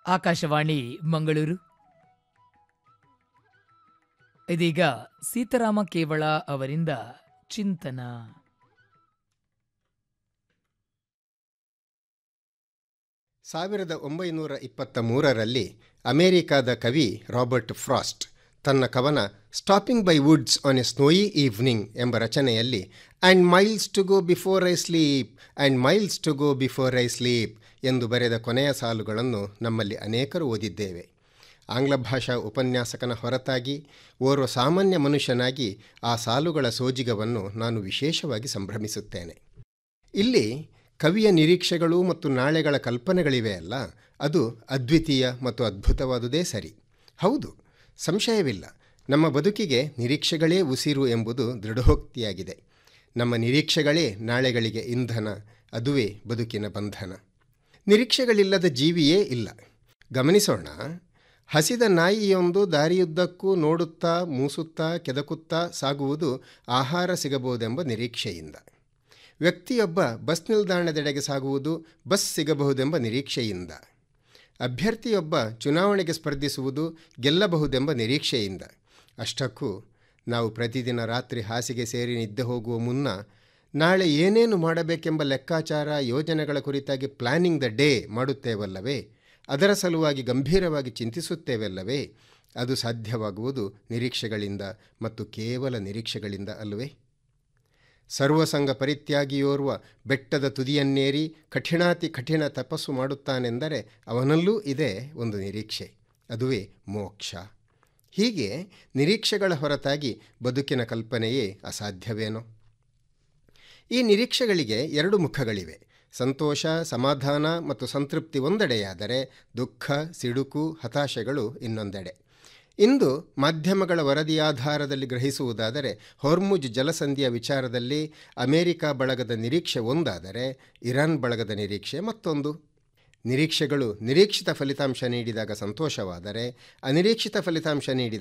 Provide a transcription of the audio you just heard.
ಆಕಾಶವಾಣಿ ಮಂಗಳೂರು ಇದೀಗ ಸೀತಾರಾಮ ಕೇವಳ ಅವರಿಂದ ಚಿಂತನ ಸಾವಿರದ ಒಂಬೈನೂರ ಇಪ್ಪತ್ತ ಮೂರರಲ್ಲಿ ಅಮೆರಿಕಾದ ಕವಿ ರಾಬರ್ಟ್ ಫ್ರಾಸ್ಟ್ ತನ್ನ ಕವನ stopping by woods on a snowy evening ಎಂಬ ರಚನೆಯಲ್ಲಿ and miles to go before I sleep and miles to go before I sleep ಎಂದು ಬರೆದ ಕೊನೆಯ ಸಾಲುಗಳನ್ನು ನಮ್ಮಲ್ಲಿ ಅನೇಕರು ಓದಿದ್ದೇವೆ ಆಂಗ್ಲ ಭಾಷಾ ಉಪನ್ಯಾಸಕನ ಹೊರತಾಗಿ ಓರ್ವ ಸಾಮಾನ್ಯ ಮನುಷ್ಯನಾಗಿ ಆ ಸಾಲುಗಳ ಸೋಜಿಗವನ್ನು ನಾನು ವಿಶೇಷವಾಗಿ ಸಂಭ್ರಮಿಸುತ್ತೇನೆ ಇಲ್ಲಿ ಕವಿಯ ನಿರೀಕ್ಷೆಗಳು ಮತ್ತು ನಾಳೆಗಳ ಕಲ್ಪನೆಗಳಿವೆ ಅಲ್ಲ ಅದು ಅದ್ವಿತೀಯ ಮತ್ತು ಅದ್ಭುತವಾದುದೇ ಸರಿ ಹೌದು ಸಂಶಯವಿಲ್ಲ ನಮ್ಮ ಬದುಕಿಗೆ ನಿರೀಕ್ಷೆಗಳೇ ಉಸಿರು ಎಂಬುದು ದೃಢೋಕ್ತಿಯಾಗಿದೆ ನಮ್ಮ ನಿರೀಕ್ಷೆಗಳೇ ನಾಳೆಗಳಿಗೆ ಇಂಧನ ಅದುವೇ ಬದುಕಿನ ಬಂಧನ ನಿರೀಕ್ಷೆಗಳಿಲ್ಲದ ಜೀವಿಯೇ ಇಲ್ಲ ಗಮನಿಸೋಣ ಹಸಿದ ನಾಯಿಯೊಂದು ದಾರಿಯುದ್ದಕ್ಕೂ ನೋಡುತ್ತಾ ಮೂಸುತ್ತಾ ಕೆದಕುತ್ತಾ ಸಾಗುವುದು ಆಹಾರ ಸಿಗಬಹುದೆಂಬ ನಿರೀಕ್ಷೆಯಿಂದ ವ್ಯಕ್ತಿಯೊಬ್ಬ ಬಸ್ ನಿಲ್ದಾಣದೆಡೆಗೆ ಸಾಗುವುದು ಬಸ್ ಸಿಗಬಹುದೆಂಬ ನಿರೀಕ್ಷೆಯಿಂದ ಅಭ್ಯರ್ಥಿಯೊಬ್ಬ ಚುನಾವಣೆಗೆ ಸ್ಪರ್ಧಿಸುವುದು ಗೆಲ್ಲಬಹುದೆಂಬ ನಿರೀಕ್ಷೆಯಿಂದ ಅಷ್ಟಕ್ಕೂ ನಾವು ಪ್ರತಿದಿನ ರಾತ್ರಿ ಹಾಸಿಗೆ ಸೇರಿ ನಿದ್ದೆ ಹೋಗುವ ಮುನ್ನ ನಾಳೆ ಏನೇನು ಮಾಡಬೇಕೆಂಬ ಲೆಕ್ಕಾಚಾರ ಯೋಜನೆಗಳ ಕುರಿತಾಗಿ ಪ್ಲಾನಿಂಗ್ ದ ಡೇ ಮಾಡುತ್ತೇವಲ್ಲವೇ ಅದರ ಸಲುವಾಗಿ ಗಂಭೀರವಾಗಿ ಚಿಂತಿಸುತ್ತೇವಲ್ಲವೇ ಅದು ಸಾಧ್ಯವಾಗುವುದು ನಿರೀಕ್ಷೆಗಳಿಂದ ಮತ್ತು ಕೇವಲ ನಿರೀಕ್ಷೆಗಳಿಂದ ಅಲ್ಲವೇ ಸರ್ವಸಂಗ ಪರಿತ್ಯಾಗಿಯೋರ್ವ ಬೆಟ್ಟದ ತುದಿಯನ್ನೇರಿ ಕಠಿಣಾತಿ ಕಠಿಣ ತಪಸ್ಸು ಮಾಡುತ್ತಾನೆಂದರೆ ಅವನಲ್ಲೂ ಇದೆ ಒಂದು ನಿರೀಕ್ಷೆ ಅದುವೇ ಮೋಕ್ಷ ಹೀಗೆ ನಿರೀಕ್ಷೆಗಳ ಹೊರತಾಗಿ ಬದುಕಿನ ಕಲ್ಪನೆಯೇ ಅಸಾಧ್ಯವೇನೋ ಈ ನಿರೀಕ್ಷೆಗಳಿಗೆ ಎರಡು ಮುಖಗಳಿವೆ ಸಂತೋಷ ಸಮಾಧಾನ ಮತ್ತು ಸಂತೃಪ್ತಿ ಒಂದೆಡೆಯಾದರೆ ದುಃಖ ಸಿಡುಕು ಹತಾಶೆಗಳು ಇನ್ನೊಂದೆಡೆ ಇಂದು ಮಾಧ್ಯಮಗಳ ವರದಿಯಾಧಾರದಲ್ಲಿ ಗ್ರಹಿಸುವುದಾದರೆ ಹೊರ್ಮುಜ್ ಜಲಸಂಧಿಯ ವಿಚಾರದಲ್ಲಿ ಅಮೆರಿಕ ಬಳಗದ ನಿರೀಕ್ಷೆ ಒಂದಾದರೆ ಇರಾನ್ ಬಳಗದ ನಿರೀಕ್ಷೆ ಮತ್ತೊಂದು ನಿರೀಕ್ಷೆಗಳು ನಿರೀಕ್ಷಿತ ಫಲಿತಾಂಶ ನೀಡಿದಾಗ ಸಂತೋಷವಾದರೆ ಅನಿರೀಕ್ಷಿತ ಫಲಿತಾಂಶ ನೀಡಿದ